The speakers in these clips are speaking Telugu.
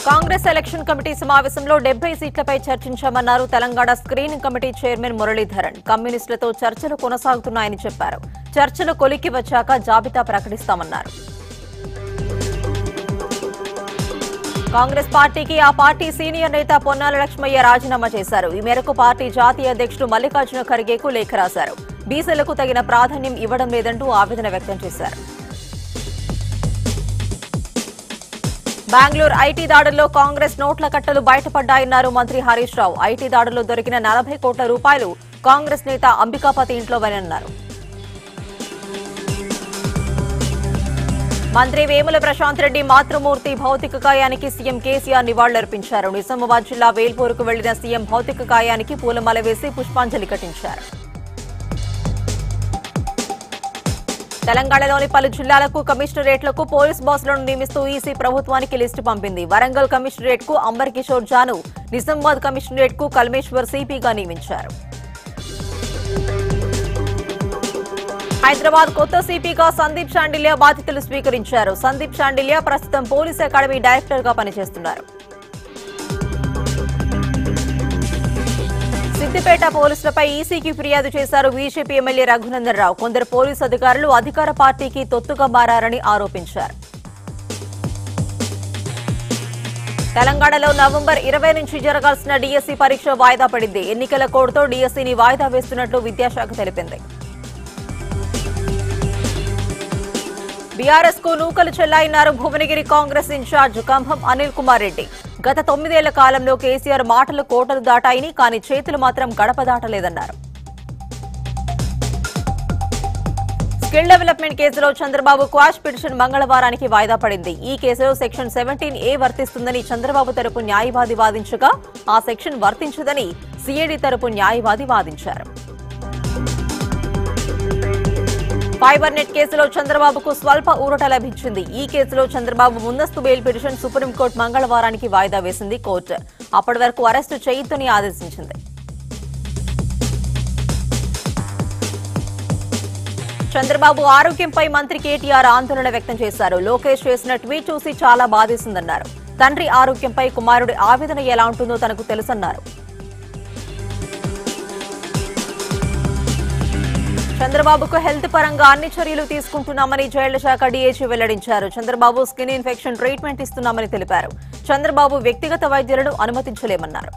కాంగ్రెస్ ఎలక్షన్ కమిటీ సమావేశంలో డెబ్బై సీట్లపై చర్చించామన్నారు Telangana screening committee chairman Muraleedharan కమ్యూనిస్టులతో చర్చలు కొనసాగుతున్నాయని చెప్పారు చర్చలు కొలికి వచ్చాక జాబితా ప్రకటిస్తామన్నారు కాంగ్రెస్ పార్టీకి ఆ పార్టీ సీనియర్ నేత పొన్నాల లక్ష్మయ్య రాజీనామా చేశారు ఈ మేరకు పార్టీ జాతీయ అధ్యక్షుడు మల్లికార్జున ఖర్గేకు లేఖ రాశారు బీసీలకు తగిన ప్రాధాన్యం ఇవ్వడం లేదంటూ ఆవేదన వ్యక్తం చేశారు బెంగళూరు ఐటీ దాడుల్లో కాంగ్రెస్ నోట్ల కట్టలు బయటపడ్డాయన్నారు మంత్రి హరీష్ రావు ఐటీ దాడుల్లో దొరికిన నలభై కోట్ల రూపాయలు కాంగ్రెస్ నేత అంబికాపతి ఇంట్లోవన్నారు మంత్రి వేముల ప్రశాంత్ రెడ్డి మాతృమూర్తి భౌతిక కాయానికి సీఎం కేసీఆర్ నివాళులర్పించారు నిజామాబాద్ జిల్లా వేల్పూరుకు వెళ్లిన సీఎం భౌతిక కాయానికి పూలమాల వేసి పుష్పాంజలి ఘటించారు తెలంగాణలోని పలు జిల్లాలకు కమిషనరేట్లకు పోలీస్ బాసులను నియమిస్తూ ఈసీ ప్రభుత్వానికి లిస్టు పంపింది వరంగల్ కమిషనరేట్ కు అంబర్ కిషోర్ జాను నిజామాబాద్ కమిషనరేట్ కు కల్మేశ్వర్ సిపిగా నియమించారు హైదరాబాద్ కొత్త సిపిగా సందీప్ షాండిల్య బాధ్యతలు స్వీకరించారు సందీప్ షాండిల్య ప్రస్తుతం పోలీస్ అకాడమీ డైరెక్టర్ గా పనిచేస్తున్నారు సిద్దిపేట పోలీసులపై ఈసీకి ఫిర్యాదు చేశారు బీజేపీ ఎమ్మెల్యే రఘునందన్ రావు కొందరు పోలీసు అధికారులు అధికార పార్టీకి తొత్తుగా మారారని ఆరోపించారు తెలంగాణలో నవంబర్ ఇరవై నుంచి జరగాల్సిన డీఎస్సీ పరీక్ష వాయిదా పడింది ఎన్నికల కోడ్తో డీఎస్సీని వాయిదా వేస్తున్నట్లు విద్యాశాఖ తెలిపింది బీఆర్ఎస్ కు నూకలు చెల్లాయినారు భువనగిరి కాంగ్రెస్ ఇన్ఛార్జ్ కంభం అనిల్ కుమార్ రెడ్డి గత తొమ్మిదేళ్ల కాలంలో కేసీఆర్ మాటలు కోటలు దాటాయని కానీ చేతులు మాత్రం గడప దాటలేదన్నారు స్కిల్ డెవలప్మెంట్ కేసులో చంద్రబాబు క్వాష్ పిటిషన్ మంగళవారానికి వాయిదా పడింది ఈ కేసులో సెక్షన్ సెవెంటీన్ ఏ వర్తిస్తుందని చంద్రబాబు తరపు న్యాయవాది వాదించగా ఆ సెక్షన్ వర్తించదని సిఐడి తరపు న్యాయవాది వాదించారు ఫైబర్ నెట్ కేసులో చంద్రబాబుకు స్వల్ప ఊరట లభించింది ఈ కేసులో చంద్రబాబు ముందస్తు బెయిల్ పిటిషన్ సుప్రీంకోర్టు మంగళవారానికి వాయిదా వేసింది కోర్టు అప్పటి వరకు అరెస్టు చేయొద్దని ఆదేశించింది చంద్రబాబు ఆరోగ్యంపై మంత్రి కేటీఆర్ ఆందోళన వ్యక్తం చేశారు లోకేష్ చేసిన ట్వీట్ చూసి చాలా బాధేసిందన్నారు తండ్రి ఆరోగ్యంపై కుమారుడి ఆవేదన ఎలా ఉంటుందో తనకు తెలుసన్నారు చంద్రబాబుకు హెల్త్ పరంగా అన్ని చర్యలు తీసుకుంటున్నామని జైళ్ల శాఖ డీఏజీ వెల్లడించారు చంద్రబాబు స్కిన్ ఇన్ఫెక్షన్ ట్రీట్మెంట్ ఇస్తున్నామని తెలిపారు చంద్రబాబు వ్యక్తిగత వైద్యులను అనుమతించలేమన్నారు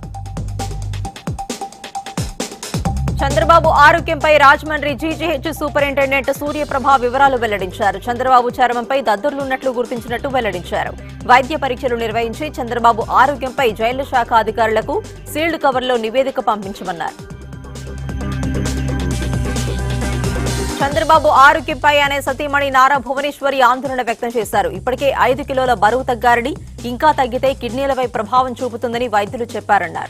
చంద్రబాబు ఆరోగ్యంపై రాజమండ్రి జీజీహెచ్ సూపరింటెండెంట్ సూర్యప్రభ వివరాలు వెల్లడించారు చంద్రబాబు చర్మంపై దద్దుర్లున్నట్లు గుర్తించినట్టు వెల్లడించారు వైద్య పరీక్షలు నిర్వహించి చంద్రబాబు ఆరోగ్యంపై జైళ్ల శాఖ అధికారులకు సీల్డ్ కవర్లో నివేదిక పంపించమన్నారు చంద్రబాబు ఆరోగ్యంపై అనే సతీమణి నారా భువనేశ్వరి ఆందోళన వ్యక్తం చేశారు ఇప్పటికే ఐదు కిలోల బరువు తగ్గారని ఇంకా తగ్గితే కిడ్నీలపై ప్రభావం చూపుతుందని వైద్యులు చెప్పారన్నారు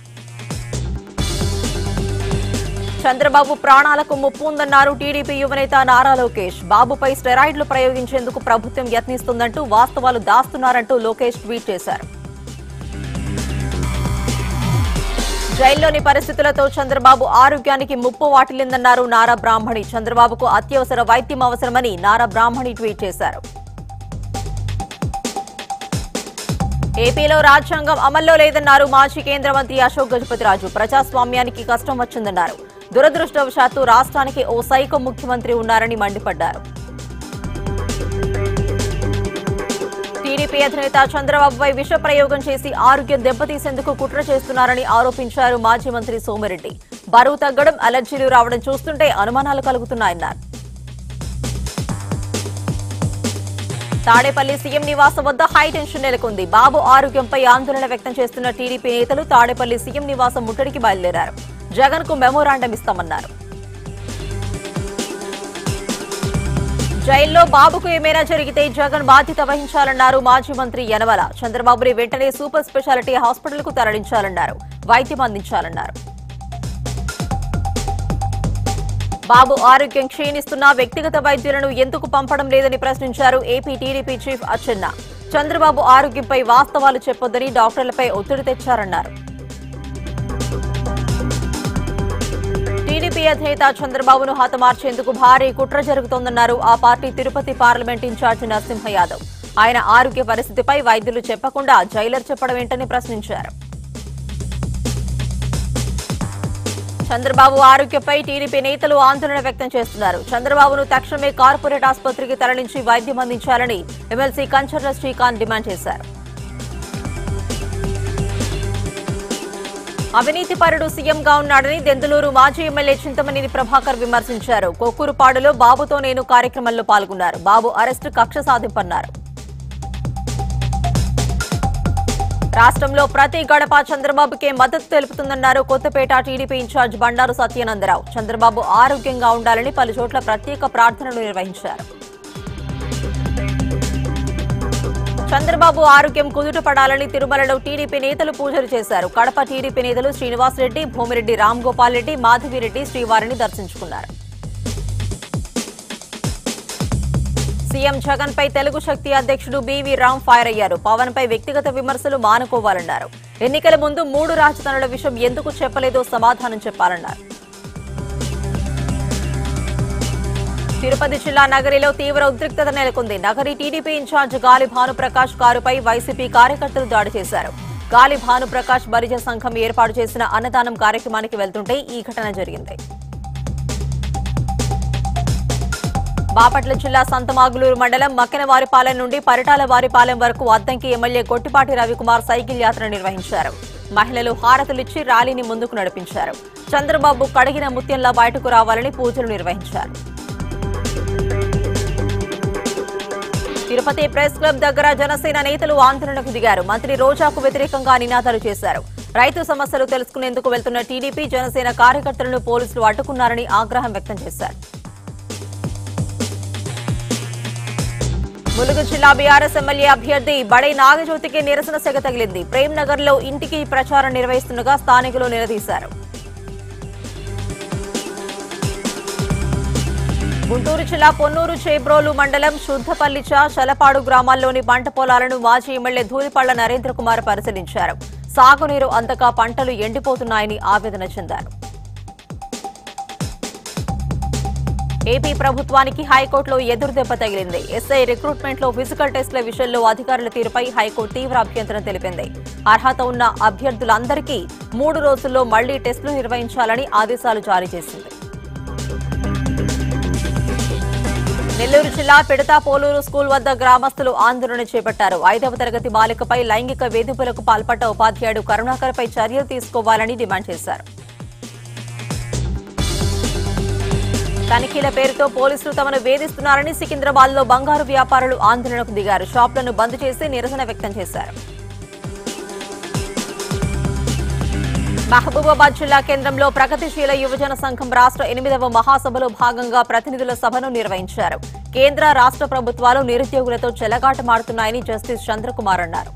చంద్రబాబు ప్రాణాలకు ముప్పు ఉందన్నారు టీడీపీ యువనేత నారా లోకేష్ బాబుపై స్టెరాయిడ్లు ప్రయోగించేందుకు ప్రభుత్వం యత్నిస్తుందంటూ వాస్తవాలు దాస్తున్నారంటూ లోకేష్ ట్వీట్ చేశారు జైల్లోని పరిస్థితులతో చంద్రబాబు ఆరోగ్యానికి ముప్పు వాటిల్లిందన్నారు నారా బ్రాహ్మణి చంద్రబాబుకు అత్యవసర వైద్యం అవసరమని నారా బ్రాహ్మణి ట్వీట్ చేశారు ఏపీలో రాజ్యాంగం అమల్లో లేదన్నారు మాజీ కేంద్ర మంత్రి అశోక్ గజపతిరాజు ప్రజాస్వామ్యానికి కష్టం వచ్చిందన్నారు దురదృష్టవశాత్తు రాష్ట్రానికి ఓ సైకో ముఖ్యమంత్రి ఉన్నారని మండిపడ్డారు టీడీపీ అధినేత చంద్రబాబుపై విష ప్రయోగం చేసి ఆరోగ్యం దెబ్బతీసేందుకు కుట్ర చేస్తున్నారని ఆరోపించారు మాజీ మంత్రి సోమిరెడ్డి బరువు తగ్గడం అలర్జీలు రావడం చూస్తుంటే అనుమానాలు కలుగుతున్నాయన్నారు తాడేపల్లి సీఎం నివాసం వద్ద హై టెన్షన్ నెలకొంది బాబు ఆరోగ్యంపై ఆందోళన వ్యక్తం చేస్తున్న టీడీపీ నేతలు తాడేపల్లి సీఎం నివాసం ముట్టడికి బయలుదేరారు జగన్ కు మెమోరాండం ఇస్తామన్నారు జైల్లో బాబుకు ఏమైనా జరిగితే జగన్ బాధ్యత వహించాలన్నారు మాజీ మంత్రి యనమల చంద్రబాబుని వెంటనే సూపర్ స్పెషాలిటీ హాస్పిటల్ కు తరలించాలన్నారు వైద్యం అందించాలన్నారు బాబు ఆరోగ్యం క్షీణిస్తున్నా వ్యక్తిగత వైద్యులను ఎందుకు పంపడం లేదని ప్రశ్నించారు ఏపీ టీడీపీ చీఫ్ అచ్చెన్న చంద్రబాబు ఆరోగ్యంపై వాస్తవాలు చెప్పొద్దని డాక్టర్లపై ఒత్తిడి తెచ్చారన్నారు టీడీపీ అధినేత చంద్రబాబును హతమార్చేందుకు భారీ కుట్ర జరుగుతోందన్నారు ఆ పార్టీ తిరుపతి పార్లమెంట్ ఇన్ఛార్జి నరసింహ యాదవ్ ఆయన ఆరోగ్య పరిస్థితిపై వైద్యులు చెప్పకుండా జైలర్ చెప్పడం ఏంటని ప్రశ్నించారు చంద్రబాబు ఆరోగ్యపై టీడీపీ నేతలు ఆందోళన వ్యక్తం చేస్తున్నారు చంద్రబాబును తక్షణమే కార్పొరేట్ ఆసుపత్రికి తరలించి వైద్యం అందించాలని ఎమ్మెల్సీ కంచర్ల శ్రీకాంత్ డిమాండ్ చేశారు అవినీతిపరుడు సీఎంగా ఉన్నాడని దెందులూరు మాజీ ఎమ్మెల్యే చింతమనేని ప్రభాకర్ విమర్శించారు కొక్కూరుపాడులో బాబుతో నేను కార్యక్రమంలో పాల్గొన్నారు బాబు అరెస్టు కక్ష సాధింపన్నారు రాష్ట్రంలో ప్రతి గడప చంద్రబాబుకే మద్దతు తెలుపుతుందన్నారు కొత్తపేట టీడీపీ ఇన్ఛార్జ్ బండారు సత్యానందరావు చంద్రబాబు ఆరోగ్యంగా ఉండాలని పలు చోట్ల ప్రత్యేక ప్రార్థనలు నిర్వహించారు చంద్రబాబు ఆరోగ్యం కుదుటపడాలని తిరుమలలో టీడీపీ నేతలు పూజలు చేశారు కడప టీడీపీ నేతలు శ్రీనివాసరెడ్డి భూమిరెడ్డి రామ్ గోపాల్ రెడ్డి మాధవిరెడ్డి శ్రీవారిని దర్శించుకున్నారు సీఎం జగన్ పై తెలుగు శక్తి అధ్యక్షుడు బీవీ రామ్ ఫైర్ అయ్యారు పవన్ పై వ్యక్తిగత విమర్శలు మానుకోవాలన్నారు ఎన్నికల ముందు మూడు రాజధానుల విషయం ఎందుకు చెప్పలేదో సమాధానం చెప్పాలన్నారు తిరుపతి జిల్లా నగరిలో తీవ్ర ఉద్రిక్తత నెలకొంది నగరి టీడీపీ ఇన్ఛార్జ్ గాలి భానుప్రకాష్ కారుపై వైసీపీ కార్యకర్తలు దాడి చేశారు గాలి భానుప్రకాష్ బరిజ సంఘం ఏర్పాటు చేసిన అన్నదానం కార్యక్రమానికి వెళ్తుంటే ఈ ఘటన జరిగింది బాపట్ల జిల్లా సంతమాగులూరు మండలం మక్కెనవారిపాలెం నుండి పరిటాల వారిపాలెం వరకు అద్దంకి ఎమ్మెల్యే గొట్టిపాటి రవికుమార్ సైకిల్ యాత్ర నిర్వహించారు మహిళలు హారతులిచ్చి ర్యాలీని ముందుకు నడిపించారు చంద్రబాబు కడిగిన ముత్యంలా బయటకు రావాలని పూజలు నిర్వహించారు తిరుపతి ప్రెస్ క్లబ్ దగ్గర జనసేన నేతలు ఆందోళనకు దిగారు మంత్రి రోజాకు వ్యతిరేకంగా నినాదాలు చేశారు రైతు సమస్యలు తెలుసుకునేందుకు వెళ్తున్న టీడీపీ జనసేన కార్యకర్తలను పోలీసులు అడ్డుకున్నారని ఆగ్రహం వ్యక్తం చేశారు ములుగు జిల్లా బీఆర్ఎస్ ఎమ్మెల్యే అభ్యర్థి బడై నాగజ్యోతికి నిరసన సెగ తగిలింది ప్రేమ్ నగర్ లో ఇంటికి ప్రచారం నిర్వహిస్తుండగా స్థానికులు నిలదీశారు గుంటూరు జిల్లా పొన్నూరు చేబ్రోలు మండలం శుద్ధపల్లిచ చలపాడు గ్రామాల్లోని పంట పొలాలను మాజీ ఎమ్మెల్యే ధూళిపళ్ల నరేంద్ర కుమార్ పరిశీలించారు సాగునీరు అందక పంటలు ఎండిపోతున్నాయని ఆవేదన చెందారు ఏపీ ప్రభుత్వానికి హైకోర్టులో ఎదురుదెబ్బ తగిలింది ఎస్ఐ రిక్రూట్మెంట్ లో ఫిజికల్ టెస్టుల విషయంలో అధికారుల తీరుపై హైకోర్టు తీవ్ర అభ్యంతరం తెలిపింది అర్హత ఉన్న అభ్యర్థులందరికీ మూడు రోజుల్లో మళ్లీ టెస్టులు నిర్వహించాలని ఆదేశాలు జారీ చేసింది నెల్లూరు జిల్లా పిడతా పోలూరు స్కూల్ వద్ద గ్రామస్తులు ఆందోళన చేపట్టారు ఐదవ తరగతి బాలికపై లైంగిక వేధింపులకు పాల్పడ్డ ఉపాధ్యాయుడు కరుణాకర్పై చర్యలు తీసుకోవాలని డిమాండ్ చేశారు తనిఖీల పేరుతో పోలీసులు తమను వేధిస్తున్నారని సికింద్రాబాద్ లో బంగారు వ్యాపారులు ఆందోళనకు దిగారు షాపులను బంద్ చేసి నిరసన వ్యక్తం చేశారు మహబూబాబాద్ జిల్లా కేంద్రంలో ప్రగతిశీల యువజన సంఘం రాష్ట్ర ఎనిమిదవ మహాసభలో భాగంగా ప్రతినిధుల సభను నిర్వహించారు కేంద్ర రాష్ట్ర ప్రభుత్వాలు నిరుద్యోగులతో చెలగాటమాడుతున్నాయని జస్టిస్ చంద్రకుమార్ అన్నారు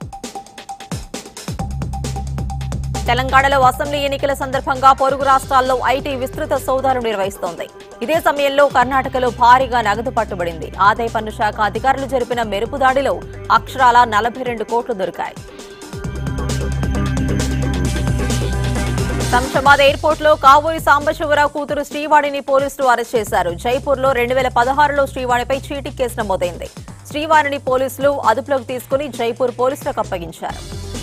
తెలంగాణలో అసెంబ్లీ ఎన్నికల సందర్భంగా పొరుగు రాష్ట్రాల్లో ఐటీ విస్తృత సోదాలు నిర్వహిస్తోంది ఇదే సమయంలో కర్ణాటకలో భారీగా నగదు పట్టుబడింది ఆదాయ పన్ను శాఖ అధికారులు జరిపిన మెరుపు దాడిలో అక్షరాల నలభై రెండు కోట్లు దొరికాయి శంషాబాద్ ఎయిర్పోర్ట్ లో కావూరి సాంబశివరావు కూతురు శ్రీవాణిని పోలీసులు అరెస్ట్ చేశారు జైపూర్ లో రెండు వేల పదహారులో శ్రీవాణిపై చీటింగ్ కేసు నమోదైంది శ్రీవాణిని పోలీసులు అదుపులోకి తీసుకుని జైపూర్ పోలీసులకు అప్పగించారు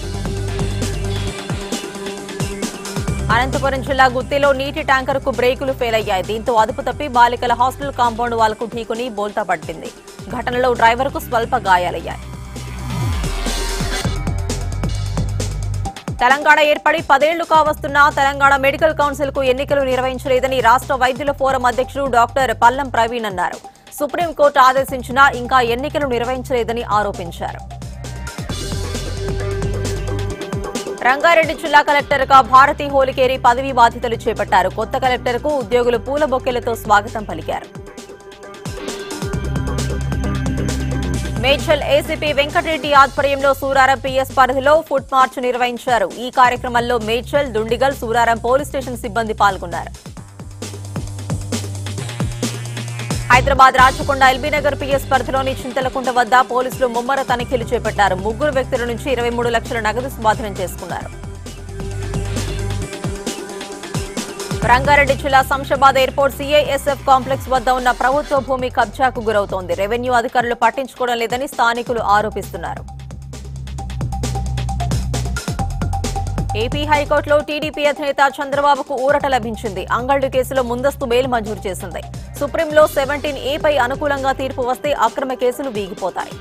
అనంతపురం జిల్లా గుత్తిలో నీటి ట్యాంకర్ కు బ్రేకులు ఫెయిల్ అయ్యాయి దీంతో అదుపు తప్పి బాలికల హాస్టల్ కాంపౌండ్ వాళ్లకు ఢీకొని బోల్తా పట్టింది ఘటనలో డ్రైవర్ కు స్వల్ప గాయాలయ్యాయి తెలంగాణ ఏర్పడి పదేళ్లు కావస్తున్నా తెలంగాణ మెడికల్ కౌన్సిల్ కు ఎన్నికలు నిర్వహించలేదని రాష్ట్ర వైద్యుల ఫోరం అధ్యక్షుడు డాక్టర్ పల్లం ప్రవీణ్ అన్నారు సుప్రీంకోర్టు ఆదేశించినా ఇంకా ఎన్నికలు నిర్వహించలేదని ఆరోపించారు రంగారెడ్డి జిల్లా కలెక్టర్ గా భారతి హోలికేరి పదవీ బాధ్యతలు చేపట్టారు కొత్త కలెక్టర్ కు ఉద్యోగులు పూల బొక్కెలతో స్వాగతం పలికారు మేడ్చల్ ఏసీపీ వెంకటరెడ్డి ఆధ్వర్యంలో సూరారం పిఎస్ పరిధిలో ఫుడ్ మార్చ్ నిర్వహించారు ఈ కార్యక్రమంలో మేడ్చల్ దుండిగల్ సూరారం పోలీస్ స్టేషన్ సిబ్బంది పాల్గొన్నారు హైదరాబాద్ రాచకొండ ఎల్బీనగర్ పిఎస్ పరిధిలోని చింతలకుంట వద్ద పోలీసులు ముమ్మర తనిఖీలు చేపట్టారు ముగ్గురు వ్యక్తుల నుంచి ఇరవై మూడు లక్షల నగదు స్వాధీనం చేసుకున్నారు రంగారెడ్డి జిల్లా శంషాబాద్ ఎయిర్పోర్ట్ సిఐఎస్ఎఫ్ కాంప్లెక్స్ వద్ద ఉన్న ప్రభుత్వ భూమి కబ్జాకు గురవుతోంది రెవెన్యూ అధికారులు పట్టించుకోవడం లేదని స్థానికులు ఆరోపిస్తున్నారు ఏపీ హైకోర్టులో టీడీపీ అధినేత చంద్రబాబుకు ఊరట లభించింది అంగళ్లు కేసులో ముందస్తు బెయిల్ మంజూరు చేసింది సుప్రీంలో సెవెంటీన్ ఏపై అనుకూలంగా తీర్పు వస్తే అక్రమ కేసులు వీగిపోతాయి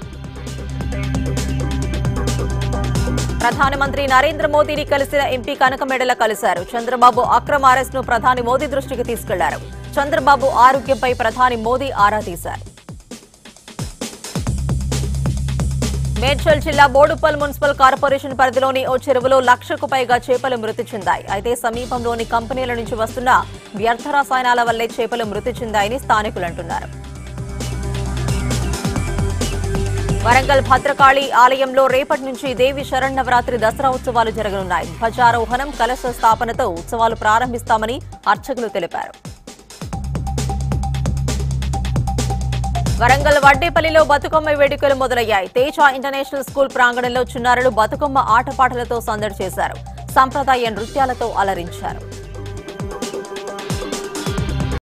ప్రధానమంత్రి నరేంద్ర మోదీని కలిసిన ఎంపీ కనకమెడల కలిశారు చంద్రబాబు అక్రమ అరెస్ట్ను ప్రధాని మోదీ దృష్టికి తీసుకెళ్లారు చంద్రబాబు ఆరోగ్యంపై ప్రధాని మోదీ ఆరా తీశారు మేడ్చల్ జిల్లా బోడుపల్ మున్సిపల్ కార్పొరేషన్ పరిధిలోని ఓ చెరువులో లక్షకు పైగా చేపలు మృతి చెందాయి అయితే సమీపంలోని కంపెనీల నుంచి వస్తున్న వ్యర్థ రసాయనాల వల్లే చేపలు మృతి చెందాయని స్థానికులు అంటున్నారు వరంగల్ భద్రకాళి ఆలయంలో రేపటి నుంచి దేవి శరణవరాత్రి దసరా ఉత్సవాలు జరగనున్నాయి ధ్వజారోహణం కలశ స్థాపనతో ఉత్సవాలు ప్రారంభిస్తామని అర్చకులు తెలిపారు వరంగల్ వడ్డేపల్లిలో బతుకమ్మ వేడుకలు మొదలయ్యాయి తేజ ఇంటర్నేషనల్ స్కూల్ ప్రాంగణంలో చిన్నారులు బతుకమ్మ ఆటపాటలతో సందడి చేశారు సంప్రదాయ నృత్యాలతో అలరించారు